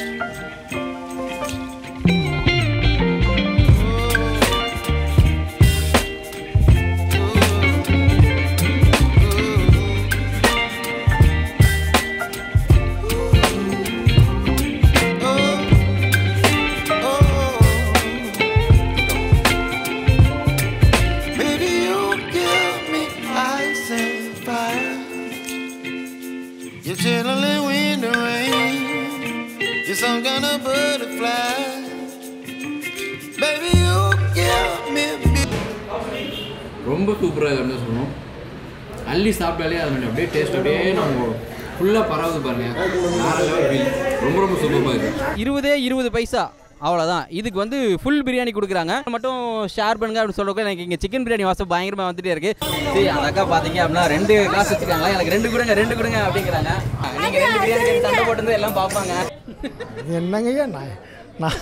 Baby, you give me ice and fire. You're chilling in the rain. You're some kind of butterfly. Baby, you give me. ரொம்ப சூப்பராக இருக்குன்னு சொல்லணும் அள்ளி சாப்பிட்டாலே அதனுடைய அப்படியே டேஸ்ட் அப்படியே நம்ம ஃபுல்லாக பரவுது பாருங்க வேற level feel. ரொம்ப ரொம்ப சூப்பராக இருக்கு இருபதே இருபது பைசா அவ்வளோதான் இதுக்கு வந்து ஃபுல் பிரியாணி கொடுக்குறாங்க மட்டும் ஷேர் பண்ணுங்க அப்படின்னு சொல்றதுக்கு எனக்கு இங்கே சிக்கன் பிரியாணி வாசம் பயங்கரமாக வந்துட்டே இருக்கு சரி அந்த அக்கா பார்த்தீங்க அப்படின்னா ரெண்டு கிளாஸ் வச்சுருக்காங்களா எனக்கு ரெண்டு கொடுங்க ரெண்டு கொடுங்க அப்படிங்கிறாங்க நீங்கள் ரெண்டு பிரியாணி கேட்டு சண்டை போட்டு எல்லாம் பார்ப்பாங்க என்னங்கய்யா நான் நான்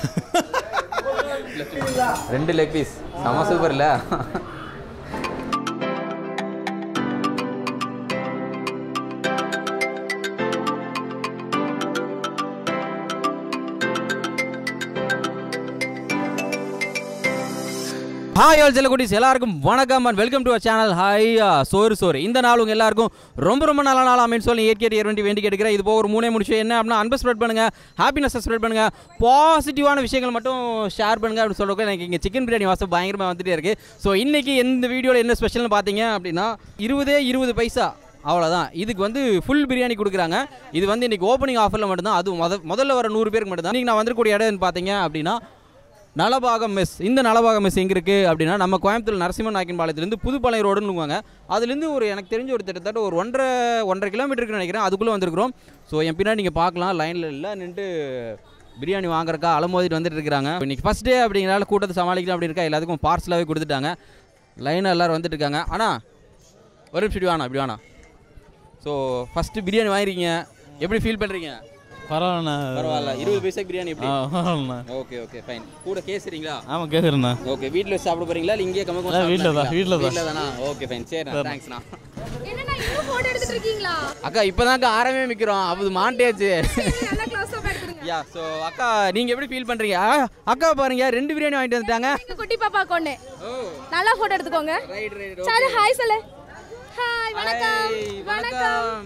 ரெண்டு லெக் பீஸ் செம சூப்பர் இல்லை ஹாய் ஆல் செல்லக்குட்டிஸ் எல்லாருக்கும் வணக்கம் and welcome to channel hi சோறு சோறு இந்த நாள் உங்க எல்லாருக்கும் ரொம்ப ரொம்ப நல்ல நாள் அமைன்னு சொல்லி ஏற்கேட் வேண்டி வேண்டி கேட்கிறேன் இது போக ஒரு மூணே முடிச்சு என்ன அப்படின்னா அன்பை ஸ்ப்ரெட் பண்ணுங்க ஹாப்பினஸ் ஸ்ப்ரெட் பண்ணுங்க பாசிட்டிவான விஷயங்கள் மட்டும் ஷேர் பண்ணுங்க அப்படின்னு சொல்றதுக்கு எனக்கு இங்கே சிக்கன் பிரியாணி வாசம் பயங்கரமாக வந்துட்டே இருக்கு ஸோ இன்னைக்கு இந்த வீடியோவில் என்ன ஸ்பெஷல்னு பார்த்தீங்க அப்படின்னா இருபதே இருபது பைசா அவ்வளோதான் இதுக்கு வந்து ஃபுல் பிரியாணி கொடுக்குறாங்க இது வந்து இன்னைக்கு ஓப்பனிங் ஆஃபரில் மட்டும்தான் அது முத முதல்ல வர நூறு பேருக்கு மட்டும்தான் இன்னைக்கு நான் வந்திருக்கக்கூடிய இடம்னு பார்த்தீங்க அப்படின்னா நலபாகம் மெஸ் இந்த நலபாகம் மெஸ் எங்கே இருக்குது அப்படின்னா நம்ம கோயம்புத்தூர் நரசிம்ம நாயக்கன் பாளையத்துலேருந்து புதுப்பாளையம் ரோடுன்னு அதுலேருந்து ஒரு எனக்கு தெரிஞ்ச ஒரு கிட்டத்தட்ட ஒரு ஒன்றரை ஒன்றரை கிலோமீட்டருக்கு நினைக்கிறேன் அதுக்குள்ளே வந்திருக்கிறோம் ஸோ என் பின்னாடி நீங்கள் பார்க்கலாம் லைனில் இல்லை நின்று பிரியாணி வாங்குறக்கா அலமோதிட்டு வந்துட்டு இருக்கிறாங்க இன்னைக்கு ஃபஸ்ட் டே அப்படிங்கிறனால கூட்டத்தை சமாளிக்கலாம் அப்படி இருக்கா எல்லாத்துக்கும் பார்சலாகவே கொடுத்துட்டாங்க லைனாக எல்லோரும் வந்துட்டு இருக்காங்க ஆனால் ஒரு நிமிஷம் இப்படி வேணாம் இப்படி வேணாம் ஸோ ஃபஸ்ட்டு பிரியாணி வாங்கிருக்கீங்க எப்படி ஃபீல் பண்ணுறீங்க பரவாயில்லண்ணா பரவாயில்ல இருபது பைசாக்கு பிரியாணி எப்படி ஆ பரவாயில்லண்ணா ஓகே ஓகே ஃபைன் கூட கேசுறீங்களா ஆமாம் கேட்குறேண்ணா ஓகே வீட்ல வச்சு சாப்பிட போறீங்களா இல்ல இங்கே கம்மி ஆ, வீட்ல தான், வீட்ல தான். வீட்ல தானா ஓகே ஃபைன் சரிண்ணா தேங்க்ஸ்ண்ணா என்னண்ணா இன்னும் போட்டோ எடுத்துட்டு இருக்கீங்களா அக்கா இப்போதான்க்கா ஆரம்பமே மிக்கிறோம் அப்போது மாண்டேச்சு நல்லா க்ளோஸ் அப் எடுத்துருங்க யா ஸோ அக்கா நீங்க எப்படி ஃபீல் பண்றீங்க ஆ, அக்கா பாருங்க ரெண்டு பிரியாணி வாங்கிட்டு வந்துட்டாங்க எங்க குட்டி பாப்பா கொண்டு ஓ நல்லா போட்டோ எடுத்துக்கோங்க ரைட் ரைட் சாரு ஹாய் சொல்லு ஹாய் வணக்கம் வணக்கம்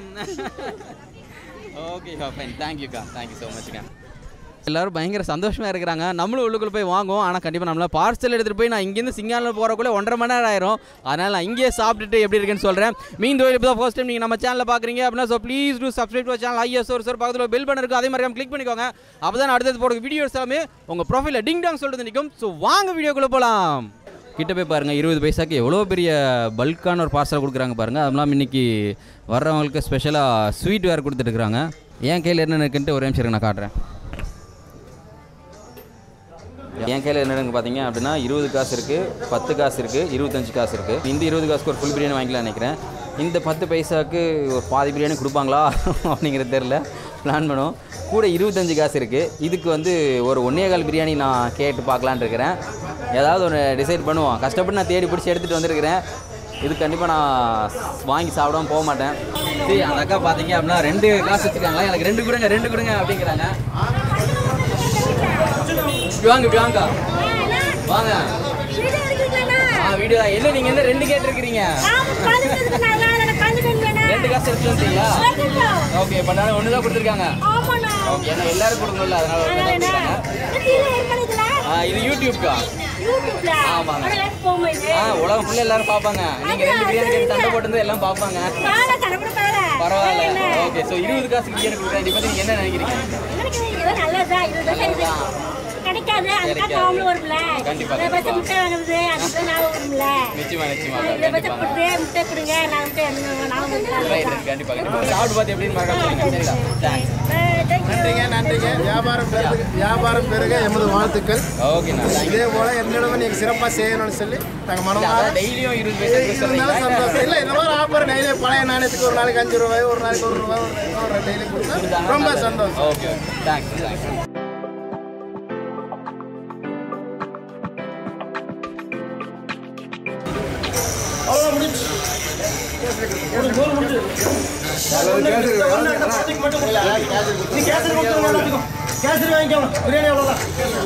ஓகேக்கா ஃபைன் தேங்க்யூக்கா தேங்க்யூ ஸோ மச்க்கா எல்லாரும் பயங்கர சந்தோஷமா இருக்கிறாங்க நம்மளும் உள்ளுக்குள்ள போய் வாங்குவோம் ஆனால் கண்டிப்பாக நம்மள பார்சல் எடுத்துகிட்டு போய் நான் இங்கேருந்து சிங்கானில் போகிறக்குள்ளே ஒன்றரை மணி நேரம் ஆயிரும் அதனால் நான் இங்கேயே சாப்பிட்டுட்டு எப்படி இருக்குன்னு சொல்கிறேன் மீன் தொழில் இப்போ தான் ஃபர்ஸ்ட் டைம் நீங்கள் நம்ம சேனலில் பார்க்குறீங்க அப்படின்னா so please do subscribe to channel ஐஎஸ் ஒரு சார் பக்கத்தில் பெல் பண்ண இருக்கும் அதே மாதிரி கிளிக் பண்ணிக்கோங்க அப்போ தான் அடுத்தது போகிற வீடியோஸ் எல்லாமே உங்கள் ப்ரொஃபைலில் டிங் டாங் சொல்லிட்டு நிற்கும் ஸோ வாங்க வீடியோக்குள்ளே போகலாம் கிட்ட போய் பாருங்கள் இருபது பைசாக்கு எவ்வளோ பெரிய பல்கான ஒரு பார்சல் கொடுக்குறாங்க பாருங்கள் அதுவும் இல்லாமல் இன்றைக்கி வர்றவங்களுக்கு ஸ்பெஷலாக ஸ்வீட் வேறு கொடுத்துட்டுருக்காங்க என் கையில் என்ன இருக்குன்ட்டு ஒரே நிமிஷம் இருங்க, நான் காட்டுறேன் என் கையில் என்னன்னு பார்த்தீங்க அப்படின்னா இருபது காசு இருக்குது பத்து காசு இருக்குது இருபத்தஞ்சு காசு இருக்குது இந்த இருபது காசுக்கு ஒரு ஃபுல் பிரியாணி வாங்கிக்கலாம் நினைக்கிறேன் இந்த பத்து பைசாவுக்கு ஒரு பாதி பிரியாணி கொடுப்பாங்களா அப்படிங்கிறது தெரில பிளான் பண்ணுவோம் கூட இருபத்தஞ்சு காசு இருக்குது இதுக்கு வந்து ஒரு ஒன்னே கால் பிரியாணி நான் கேட்டு பார்க்கலான்னு இருக்கிறேன் ஏதாவது ஒன்று டிசைட் பண்ணுவோம் கஷ்டப்பட்டு நான் தேடி பிடிச்சி எடுத்துகிட்டு வந்திருக்கிறேன் இது கண்டிப்பாக நான் வாங்கி சாப்பிடாம போக மாட்டேன் சரி அந்த அக்கா பார்த்தீங்க அப்படின்னா ரெண்டு கிளாஸ் வச்சுருக்காங்களா எனக்கு ரெண்டு கொடுங்க ரெண்டு கொடுங்க அப்படிங்கிறாங்க இப்படி வாங்க இப்படி வாங்க வாங்க ஆ வீடியோ என்ன நீங்க என்ன ரெண்டு கேட்டிருக்கிறீங்க ரெண்டு காசு எடுத்து வந்தீங்களா ஓகே பண்ணாலும் ஒன்று தான் கொடுத்துருக்காங்க ஓகே ஏன்னா எல்லாரும் கொடுக்கணும்ல அதனால ஒரு தான் கொடுத்தாங்க ஆ இது யூடியூப்க்கா ஆமாங்க ஆ உலகம் ஃபுல்லாக எல்லாரும் பார்ப்பாங்க நீங்க ரெண்டு பிரியாணி கேட்டு சண்டை போட்டு எல்லாம் பார்ப்பாங்க பரவாயில்ல ஓகே ஸோ இருபது காசுக்கு பிரியாணி கொடுக்குறேன் இதை பற்றி நீங்க என்ன நினைக்கிறீங்க கிடைக்காது அதுக்காக அவங்களும் வரும்ல கண்டிப்பா, இதை பச்சை முட்டை வாங்குறது அதுக்கு நான் வரும்ல நிச்சயமா நிச்சயமா இதை பச்சை கண்டிப்பா கொடுத்து முட்டை கொடுங்க நான் முட்டை நான் ரைட் ரைட் கண்டிப்பா கண்டிப்பா சாப்பிட்டு பார்த்து எப்படின்னு மறக்காம சொல்லுங்க சரிங்களா தேங்க்ஸ் நன்றிங்க நன்றிங்க வியாபாரம் பெருக வியாபாரம் பெருக எமது வாழ்த்துக்கள் ஓகேண்ணா தேங்க்யூ இதே போல என்னிடமும் நீங்கள் சிறப்பாக செய்யணும்னு சொல்லி நாங்கள் மனமார அதான் டெய்லியும் இருபது பைசா இருந்தாலும் சொல்றீங்களா சந்தோஷம் இல்லை இந்த மாதிரி ஆஃபர் டெய்லி பழைய நாணயத்துக்கு ஒரு நாளைக்கு அஞ்சு ரூபாய் ஒரு நாளைக்கு ஒரு ரூபாய் ஒரு டெய்லி கொடுத்தா ரொம்ப சந்தோஷம் ஓகே ஓகே தேங்க்ஸ் தேங்க்ஸ் கேசரி வாங்கிக்கோங்க பிரியாணி அவ்வளோதான்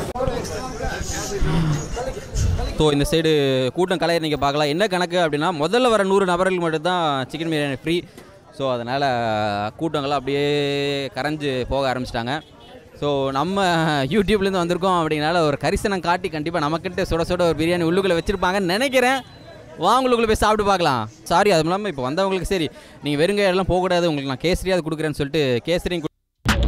ஸோ இந்த சைடு கூட்டம் கலையை நீங்கள் பார்க்கலாம் என்ன கணக்கு அப்படின்னா முதல்ல வர நூறு நபர்களுக்கு மட்டும்தான் சிக்கன் பிரியாணி ஃப்ரீ ஸோ அதனால் கூட்டங்கள்லாம் அப்படியே கரைஞ்சு போக ஆரம்பிச்சிட்டாங்க ஸோ நம்ம யூடியூப்லேருந்து வந்திருக்கோம் அப்படிங்கனால ஒரு கரிசனம் காட்டி கண்டிப்பாக நமக்கிட்ட சுட சுட ஒரு பிரியாணி உள்ளுக்குள்ளே வச்சுருப்பாங்கன்னு நினைக்கிறேன் வாங்களுக்குள்ளே போய் சாப்பிட்டு பார்க்கலாம் சாரி அதுவும் இல்லாமல் இப்போ வந்தவங்களுக்கு சரி நீங்கள் வெறுங்க எல்லாம் போகக்கூடாது உங்களுக்கு நான் கேசரியாவது கொடுக்குறேன்னு சொல்லிட்டு கேசரியும் கு-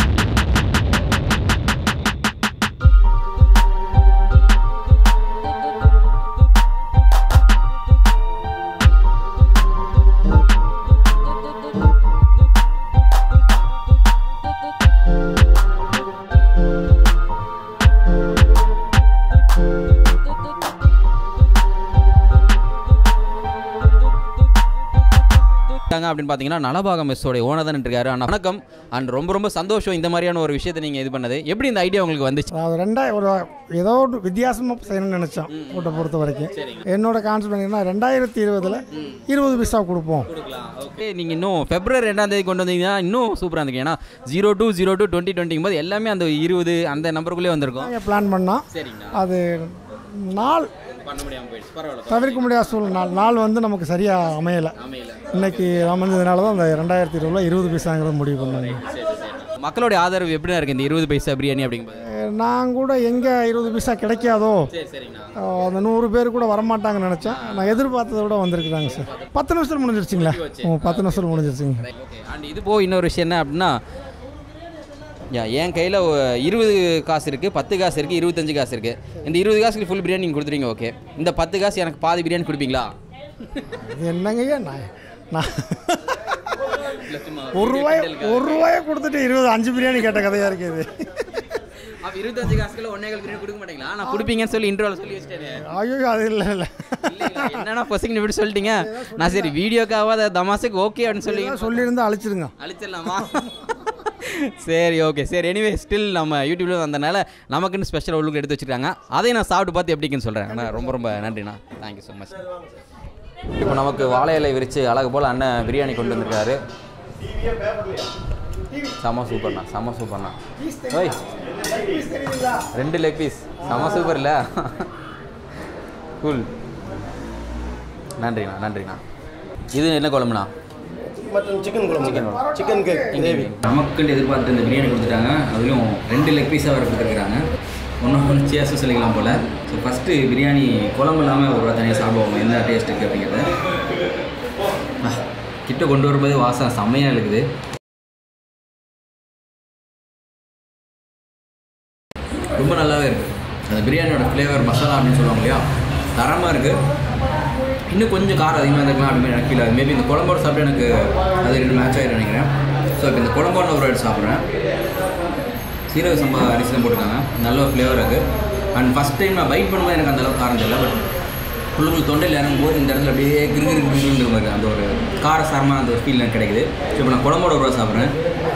இருக்காங்க அப்படின்னு பார்த்தீங்கன்னா நலபாகம் மெஸ்ஸோடைய ஓனர் தான் இருக்காரு அண்ணா வணக்கம் அண்ட் ரொம்ப ரொம்ப சந்தோஷம் இந்த மாதிரியான ஒரு விஷயத்தை நீங்கள் இது பண்ணது எப்படி இந்த ஐடியா உங்களுக்கு வந்துச்சு அதாவது ரெண்டாயிரம் ஒரு ஏதோ ஒரு வித்தியாசமாக செய்யணும்னு நினச்சோம் கூட்டை பொறுத்த வரைக்கும் என்னோட கான்செப்ட் என்னன்னா ரெண்டாயிரத்தி இருபதில் இருபது பைசா கொடுப்போம் ஓகே நீங்கள் இன்னும் பிப்ரவரி ரெண்டாம் தேதி கொண்டு வந்தீங்கன்னா இன்னும் சூப்பராக இருந்துக்கு ஏன்னா zero two zero two twenty டுவெண்ட்டிங்கும் போது எல்லாமே அந்த இருபது அந்த நம்பருக்குள்ளே வந்திருக்கும் நாங்கள் பிளான் பண்ணோம் சரிங்கண்ணா அது நாள் பண்ண முடியாமல் போயிடுச்சு பரவாயில்ல தவிர்க்க முடியாத சூழ்நிலை நாள் நாள் வந்து நமக்கு சரியாக அமையலை அமையல இன்னைக்கு அமைஞ்சதுனால தான் அந்த ரெண்டாயிரத்தி இருபதில் இருபது பைசாங்கிறத முடிவு பண்ணாங்க சரி சரி மக்களுடைய ஆதரவு எப்படிண்ணா இருக்கு இந்த இருபது பைசா பிரியாணி அப்படிங்கும்போது நான் கூட எங்கே இருபது பைசா கிடைக்காதோ சரி சரிங்கண்ணா அஹ் அந்த நூறு பேர் கூட வரமாட்டாங்கன்னு நினச்சேன் நான் எதிர்பார்த்ததை விட வந்திருக்குறாங்க சார் பத்து நிமிஷத்தில் முடிஞ்சிருச்சுங்களா ஓ பத்து நிமிஷத்தில் முடிஞ்சிருச்சுங்க ஓகே அண்ட் இது போக இன்னொரு விஷயம் என்ன அப்படின்னா யா என் கையில் இருபது காசு இருக்குது பத்து காசு இருக்குது இருபத்தஞ்சு காசு இருக்குது இந்த இருபது காசுக்கு ஃபுல் பிரியாணி நீங்கள் கொடுத்துருவீங்க ஓகே இந்த பத்து காசு எனக்கு பாதி பிரியாணி கொடுப்பீங்களா இது என்னங்கய்யா நான் நான் ஒரு ரூபாய் ஒரு ரூபாயை கொடுத்துட்டு இருபது அஞ்சு பிரியாணி கேட்ட கதையாக இருக்குது அப்போ இருபத்தஞ்சு காசுக்குள்ள ஒன்னே கால் பிரியாணி கொடுக்க மாட்டீங்களா நான் கொடுப்பீங்கன்னு சொல்லி இன்டர்வல் சொல்லி வச்சிட்டேன் ஐயோ அது இல்லை இல்லை என்னன்னா பசங்க இப்படி சொல்லிட்டீங்க நான் சரி வீடியோக்காவது தமாசுக்கு ஓகே அப்படின்னு சொல்லி சொல்லியிருந்தா அழிச்சிருங்க அழிச்சிடலாமா சரி ஓகே சரி எனிவே ஸ்டில் நம்ம யூடியூப்ல வந்தனால நமக்குன்னு ஸ்பெஷல் உள்ளுக்கு எடுத்து வச்சிருக்காங்க அதையும் நான் சாப்பிட்டு பார்த்து எப்படின்னு சொல்கிறேன் அண்ணா ரொம்ப ரொம்ப நன்றிண்ணா தேங்க்யூ ஸோ மச் இப்போ நமக்கு வாழை இலை விரித்து அழகு போல் அண்ணன் பிரியாணி கொண்டு வந்திருக்காரு செம சூப்பர்ண்ணா செம சூப்பர்ண்ணா ஓய் ரெண்டு லெக் பீஸ் செம சூப்பர் இல்லை கூல் நன்றிண்ணா நன்றிண்ணா இது என்ன குழம்புண்ணா மட்டன் சிக்கன் குழம்பு சிக்கன் சிக்கன் கிரேவி நமக்குன்னு எதிர்பார்த்து இந்த பிரியாணி கொடுத்துட்டாங்க அதுலேயும் ரெண்டு லெக் பீஸாக வர கொடுத்துருக்காங்க ஒன்றும் ஒன்று சேஸும் சொல்லிக்கலாம் போல் ஸோ ஃபஸ்ட்டு பிரியாணி குழம்பு இல்லாமல் ஒரு தனியாக சாப்பிடுவோம் என்ன டேஸ்ட் இருக்குது அப்படிங்கிறத ஆ, கிட்ட கொண்டு வரும்போது வாசம் செம்மையாக இருக்குது ரொம்ப நல்லாவே இருக்குது அந்த பிரியாணியோட ஃப்ளேவர் மசாலா அப்படின்னு சொல்லுவாங்க இல்லையா தரமாக இருக்குது இன்னும் கொஞ்சம் காரம் அதிகமாக இருந்திருக்கலாம் அப்படின்னு எனக்கு ஃபீல் ஆகுது மேபி இந்த குழம்போட சாப்பிட்டு எனக்கு அது ரெண்டு மேட்ச் ஆகிடும் நினைக்கிறேன் ஸோ இப்போ இந்த குழம்போட ஒரு எடுத்து சாப்பிட்றேன் சீரக சம்பா அரிசி தான் போட்டிருக்காங்க நல்ல ஒரு ஃப்ளேவர் இருக்குது அண்ட் ஃபஸ்ட் டைம் நான் பைட் பண்ணும்போது எனக்கு அந்த அளவுக்கு காரம் தெரியல பட் உள்ளுக்குள் தொண்டையில் இறங்கும் போது இந்த இடத்துல அப்படியே கிருகிரு கிருகிருங்கிற மாதிரி அந்த ஒரு காரசாரமாக அந்த ஒரு ஃபீல் எனக்கு கிடைக்குது ஸோ இப்போ நான் குழம்போட ஒரு சாப்பிட்றேன்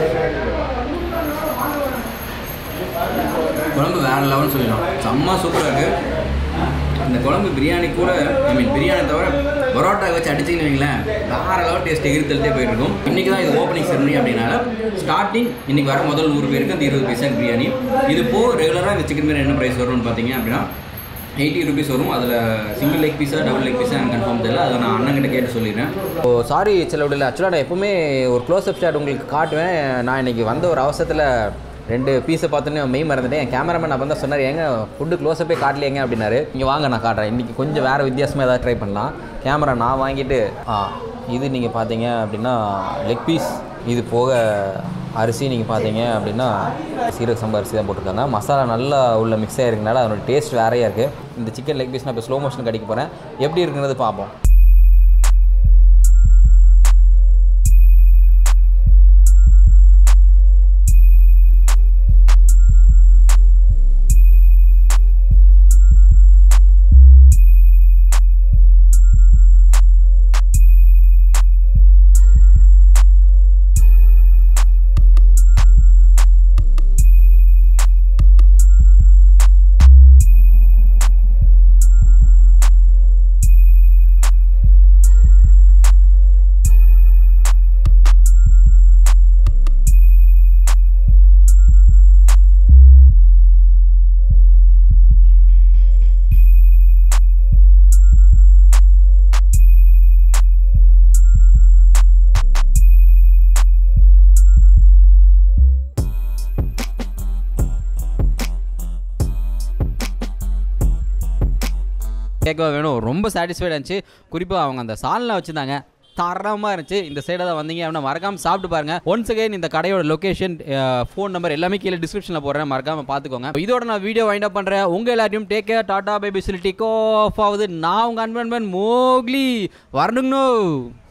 குழம்பு வேறு லெவல்னு சொல்லலாம் செம்ம சூப்பராக இருக்குது இந்த குழம்பு பிரியாணி கூட ஐ மீன் பிரியாணி தவிர பரோட்டா வச்சு அடிச்சிங்கன்னு வைங்களேன் வேற லெவல் டேஸ்ட் எகிர்த்தல்ட்டே போயிட்டு இருக்கும் இன்றைக்கி தான் இது ஓப்பனிங் செரமனி அப்படின்னால ஸ்டார்டிங் இன்னைக்கு வர முதல் நூறு பேருக்கு அந்த இருபது பைசா பிரியாணி இது போக ரெகுலராக இந்த சிக்கன் பிரியாணி என்ன ப்ரைஸ் வரும்னு பார்த்தீங்க அப்படின்னா எயிட்டி ருபீஸ் வரும் அதில் சிங்கிள் லெக் பீஸா டபுள் லெக் பீஸா எனக்கு கன்ஃபார்ம் தெரியல அதை நான் அண்ணன்கிட்ட கேட்டு சொல்லிடுறேன் ஓ சாரி சில விடல ஆக்சுவலாக நான் எப்பவுமே ஒரு க்ளோஸ் அப் ஷாட் உங்களுக்கு காட்டுவேன் நான் இன்னைக்கு வந்த ஒரு அவசரத்தில் ரெண்டு பீஸை பார்த்தோன்னே மெய் மறந்துட்டேன் என் கேமராமேன் அப்போ தான் சொன்னார் ஏங்க ஃபுட்டு க்ளோஸப்பே காட்டலையேங்க அப்படின்னாரு இங்கே வாங்க நான் காட்டுறேன் இன்றைக்கி கொஞ்சம் வேறு வித்தியாசமாக ஏதாவது ட்ரை பண்ணலாம் கேமரா நான் வாங்கிட்டு ஆ இது நீங்கள் பார்த்தீங்க அப்படின்னா லெக் பீஸ் இது போக அரிசி நீங்கள் பார்த்தீங்க அப்படின்னா சீரக சம்பா அரிசி தான் போட்டிருக்காங்க மசாலா நல்லா உள்ள மிக்ஸ் ஆகிருக்கனால அதனோட டேஸ்ட் வேறையாக இருக்குது இந்த சிக்கன் லெக் பீஸ் நான் இப்போ ஸ்லோ மோஷன் கடிக்க போகிறேன் எப்படி இருக்குங்கிறது பார்ப்போம் கேட்கவா வேணும் ரொம்ப சாட்டிஸ்ஃபைடாக இருந்துச்சு குறிப்பாக அவங்க அந்த சால்னா வச்சுருந்தாங்க தரமாக இருந்துச்சு இந்த சைடாக தான் வந்தீங்க அப்படின்னா மறக்காம சாப்பிட்டு பாருங்க ஒன்ஸ் அகைன் இந்த கடையோட லொகேஷன் ஃபோன் நம்பர் எல்லாமே கீழே டிஸ்கிரிப்ஷனில் போடுறேன் மறக்காம பார்த்துக்கோங்க இதோட நான் வீடியோ வைண்ட் அப் பண்ணுறேன் உங்கள் எல்லாத்தையும் டேக் கேர் டாடா பை பிசிலிட்டி ஆஃப் ஆகுது நான் உங்கள் அன்பன் மோக்லி வரணுங்கண்ணோ